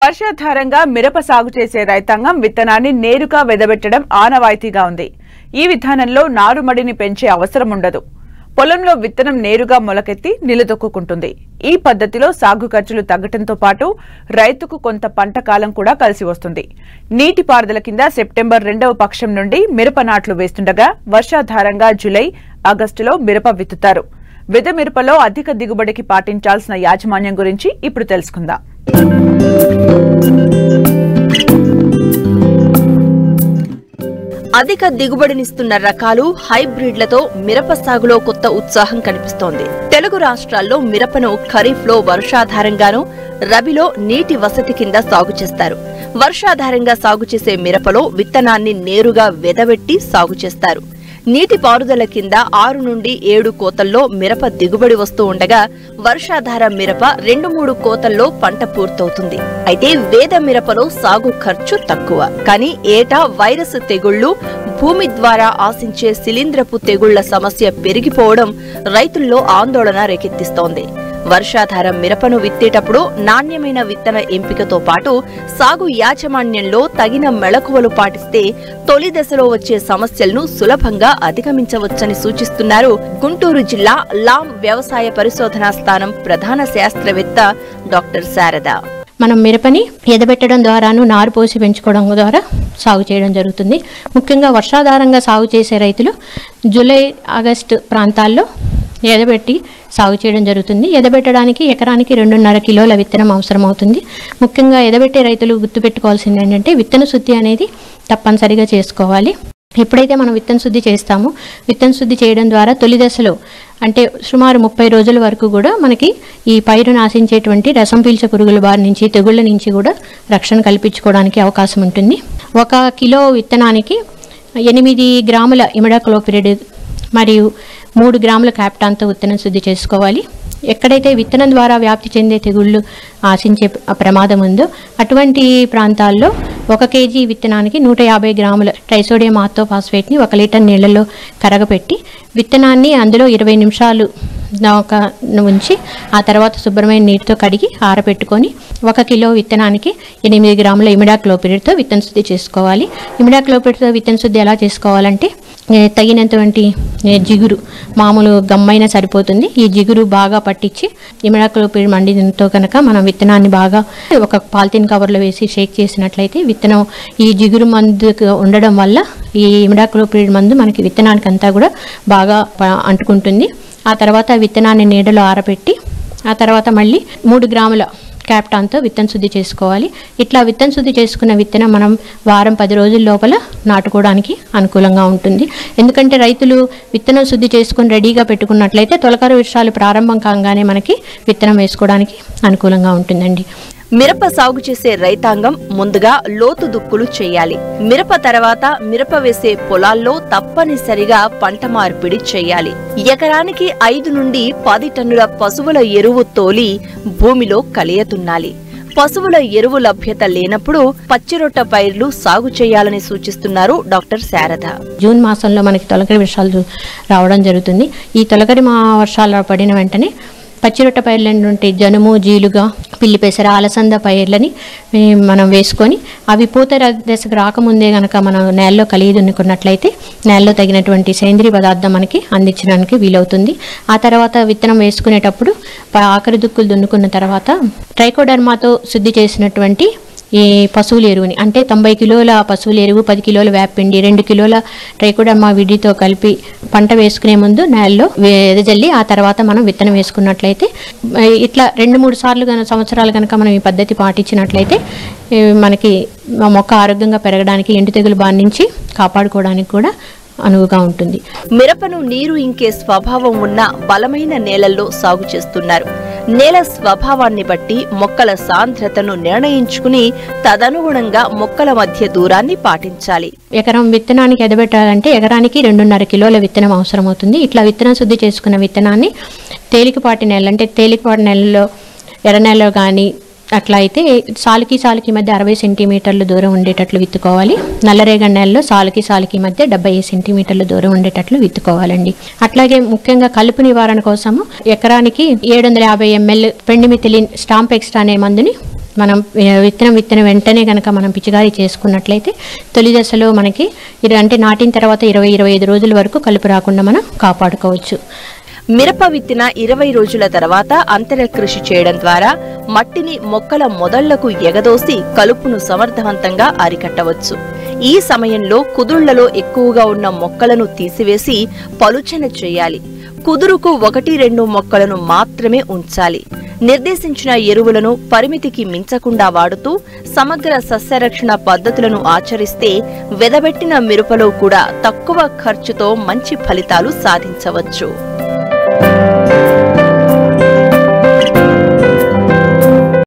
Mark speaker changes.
Speaker 1: వర్షాధారంగా మిరప సాగు చేసే రైతాంగం విత్తనాన్ని నేరుగా వెదబెట్టడం ఆనవాయితీగా ఉంది ఈ విధానంలో నారుమడిని పెంచే అవసరం ఉండదు పొలంలో విత్తనం నేరుగా మొలకెత్తి నిలదొక్కుంటుంది ఈ పద్ధతిలో సాగు ఖర్చులు తగ్గటంతో పాటు రైతుకు కొంత పంట కాలం కూడా కలిసి వస్తుంది నీటిపారుదల కింద సెప్టెంబర్ రెండవ పక్షం నుండి మిరప నాట్లు వేస్తుండగా వర్షాధారంగా జులై ఆగస్టులో మిరప విత్తుతారు విద మిరపలో అధిక దిగుబడికి పాటించాల్సిన యాజమాన్యం గురించి ఇప్పుడు తెలుసుకుందాం
Speaker 2: అధిక దిగుబడినిస్తున్న రకాలు హైబ్రిడ్లతో మిరప సాగులో కొత్త ఉత్సాహం కనిపిస్తోంది తెలుగు రాష్ట్రాల్లో మిరపను ఖరీఫ్లో వర్షాధారంగానూ రబీలో నీటి వసతి కింద సాగు చేస్తారు వర్షాధారంగా సాగు చేసే మిరపలో విత్తనాన్ని నేరుగా వెదబెట్టి సాగు చేస్తారు నీటి పారుదల కింద ఆరు నుండి ఏడు కోతల్లో మిరప దిగుబడి వస్తూ ఉండగా వర్షాధార మిరప రెండు మూడు కోతల్లో పంట పూర్తవుతుంది అయితే వేద మిరపలో సాగు ఖర్చు తక్కువ కానీ ఏటా వైరస్ తెగుళ్లు భూమి ద్వారా ఆశించే శిలీంద్రపు తెగుళ్ల సమస్య పెరిగిపోవడం రైతుల్లో ఆందోళన రేకెత్తిస్తోంది వర్షాధార మిరపను విత్తేటప్పుడు నాణ్యమైన విత్తన ఎంపికతో పాటు సాగు యాజమాన్యంలో తగిన మెళకువలు పాటిస్తే తొలి దశలో వచ్చే సమస్యలను సులభంగా అధిగమించవచ్చని సూచిస్తున్నారు గుంటూరు జిల్లా లాం వ్యవసాయ పరిశోధనా స్థానం ప్రధాన శాస్త్రవేత్త డాక్టర్ శారద
Speaker 3: మనం మిరపని ఎదబెట్టడం ద్వారాను నారు పోసి పెంచుకోవడం ద్వారా సాగు చేయడం జరుగుతుంది ముఖ్యంగా వర్షాధారంగా సాగు చేసే రైతులు జూలై ఆగస్టు ప్రాంతాల్లో ఎదబెట్టి సాగు చేయడం జరుగుతుంది ఎదబెట్టడానికి ఎకరానికి రెండున్నర కిలోల విత్తనం అవసరం అవుతుంది ముఖ్యంగా ఎదబెట్టే రైతులు గుర్తుపెట్టుకోవాల్సింది ఏంటంటే విత్తన శుద్ధి అనేది తప్పనిసరిగా చేసుకోవాలి ఎప్పుడైతే మనం విత్తన శుద్ధి చేస్తామో విత్తన శుద్ధి చేయడం ద్వారా తొలి దశలో అంటే సుమారు ముప్పై రోజుల వరకు కూడా మనకి ఈ పైరును ఆశించేటువంటి రసం పీల్చే పురుగుల బారి నుంచి తెగుళ్ళ నుంచి కూడా రక్షణ కల్పించుకోవడానికి అవకాశం ఉంటుంది ఒక కిలో విత్తనానికి ఎనిమిది గ్రాముల ఇమిడాక్లోపిరిడ్ మరియు మూడు గ్రాముల క్యాప్టాన్తో విత్తనం శుద్ధి చేసుకోవాలి ఎక్కడైతే విత్తనం ద్వారా వ్యాప్తి చెందే తెగుళ్ళు ఆశించే ప- ప్రమాదం ఉందో అటువంటి ప్రాంతాల్లో ఒక కేజీ విత్తనానికి నూట యాభై గ్రాముల ట్రైసోడియం ఆర్థోఫాస్ఫేట్ని ఒక లీటర్ నీళ్ళలో కరగపెట్టి విత్తనాన్ని అందులో ఇరవై నిమిషాలు ఒక ఉంచి ఆ తర్వాత శుభ్రమైన నీటితో కడిగి ఆరబెట్టుకొని ఒక కిలో విత్తనానికి ఎనిమిది గ్రాముల ఇమిడాక్లోపిరిడ్తో విత్తన శుద్ధి చేసుకోవాలి ఇమిడాక్లోపిరిడ్తో విత్తన శుద్ధి ఎలా చేసుకోవాలంటే ఏ, తగినంతవంటి ఏ, జిగురు మామూలు గమ్మైనా సరిపోతుంది ఈ జిగురు బాగా పట్టించి ఇమిడాక్లోపిరిడ్ మండితో కనుక మనం విత్తనాన్ని బాగా ఒక పాలిథిన్ కవర్లో వేసి షేక్ చేసినట్లయితే విత్తనం ఈ జిగురు మందు ఉండడం వల్ల ఈ ఇమిడాక్లోపిరిడ్ మందు మనకి విత్తనానికి అంతా కూడా బాగా ప- అంటుకుంటుంది ఆ తర్వాత విత్తనాన్ని నీడలో ఆరబెట్టి ఆ తర్వాత మళ్ళీ మూడు గ్రాముల క్యాప్టాన్తో విత్తన శుద్ధి చేసుకోవాలి ఇట్లా విత్తన శుద్ధి చేసుకున్న విత్తనం మనం వారం పది రోజుల లోపల నాటుకోవడానికి అనుకూలంగా ఉంటుంది ఎందుకంటే రైతులు విత్తనం శుద్ధి చేసుకుని రెడీగా పెట్టుకున్నట్లయితే తొలకరి వర్షాలు ప్రారంభం కాగానే మనకి విత్తనం వేసుకోవడానికి అనుకూలంగా ఉంటుందండి
Speaker 2: మిరప సాగు చేసే రైతాంగం ముందుగా లోతు దుక్కులు చేయాలి మిరప తర్వాత మిరప వేసే పొలాల్లో తప్పనిసరిగా పంట మార్పిడి చేయాలి ఎకరానికి ఐదు నుండి పది టన్నుల పశువుల ఎరువు తోలి భూమిలో కలియతున్నాలి పశువుల ఎరువు లభ్యత లేనప్పుడు పచ్చిరొట్ట పైర్లు సాగు చేయాలని సూచిస్తున్నారు డాక్టర్ శారద
Speaker 3: జూన్ మాసంలో మనకి తొలకరి వర్షాలు రావడం జరుగుతుంది ఈ తొలకరి మా వర్షాలు పడిన వెంటనే పచ్చిరొట్ట పైర్లైనటువంటి జనుము జీలుగా పిల్లి పెసర అలసంద పైర్లని ఏ, మనం వేసుకొని అవి పూత ర- దశకు రాకముందే గనక మనం నేలలో కలిగి దున్నుకున్నట్లయితే నేలలో తగినటువంటి సేంద్రీయ పదార్థం మనకి అందించడానికి వీలవుతుంది ఆ తర్వాత విత్తనం వేసుకునేటప్పుడు ప- ఆఖరి దుక్కులు దున్నుకున్న తర్వాత ట్రైకోడర్మాతో శుద్ధి చేసినటువంటి ఈ పశువుల ఎరువుని అంటే తొంభై కిలోల పశువుల ఎరువు పది కిలోల వేపిండి రెండు కిలోల ట్రైకోడర్మా విడితో కలిపి పంట వేసుకునే ముందు నేలలో వెదజల్లి ఆ తర్వాత మనం విత్తనం వేసుకున్నట్లయితే ఆ, ఇట్లా రెండు మూడు సార్లు గన సంవత్సరాలు కనుక మనం ఈ పద్ధతి పాటించినట్లయితే ఈ మనకి ఆ మొక్క ఆరోగ్యంగా పెరగడానికి ఎండు తెగులు బారి నుంచి కాపాడుకోవడానికి కూడా అనువుగా ఉంటుంది
Speaker 2: మిరపను నీరు ఇంకే స్వభావం ఉన్న బలమైన నేలల్లో సాగు చేస్తున్నారు నేల స్వభావాన్ని బట్టి మొక్కల సాంద్రతను నిర్ణయించుకుని తదనుగుణంగా మొక్కల మధ్య దూరాన్ని పాటించాలి
Speaker 3: ఎకరం విత్తనానికి ఎదబెట్టాలంటే ఎకరానికి రెండున్నర కిలోల విత్తనం అవసరం అవుతుంది ఇట్లా విత్తనం శుద్ధి చేసుకున్న విత్తనాన్ని తేలికపాటి నెల అంటే తేలికపాటి నెలలో ఎర్ర నెలలో కానీ అట్లా అయితే సాలుకి సాలుకి మధ్య అరవై సెంటీమీటర్ల దూరం ఉండేటట్లు విత్తుకోవాలి నల్లరేగడి నెలలో సాలుకి సాలుకి మధ్య డెబ్బై సెంటీమీటర్ల దూరం ఉండేటట్లు విత్తుకోవాలండి అట్లాగే ముఖ్యంగా కలుపు నివారణ కోసము ఎకరానికి ఏడు వందల యాభై ఎంఎల్ పెండిమిథిలిన్ స్టాంప్ ఎక్స్ట్రా అనే మందుని మనం వి- విత్తనం విత్తనం వెంటనే కనుక మనం పిచికారీ చేసుకున్నట్లయితే తొలి దశలో మనకి ఇది అంటే నాటిన తర్వాత ఇరవై ఇరవై ఐదు రోజుల వరకు కలుపు రాకుండా మనం కాపాడుకోవచ్చు
Speaker 2: మిరప విత్తిన ఇరవై రోజుల తర్వాత అంతర కృషి చేయడం ద్వారా మట్టిని మొక్కల మొదళ్లకు ఎగదోసి కలుపును సమర్థవంతంగా అరికట్టవచ్చు ఈ సమయంలో కుదుళ్లలో ఎక్కువగా ఉన్న మొక్కలను తీసివేసి పలుచన చేయాలి కుదురుకు ఒకటి రెండు మొక్కలను మాత్రమే ఉంచాలి నిర్దేశించిన ఎరువులను పరిమితికి మించకుండా వాడుతూ సమగ్ర సస్యరక్షణ పద్ధతులను ఆచరిస్తే వెదబెట్టిన మిరపలో కూడా తక్కువ ఖర్చుతో మంచి ఫలితాలు సాధించవచ్చు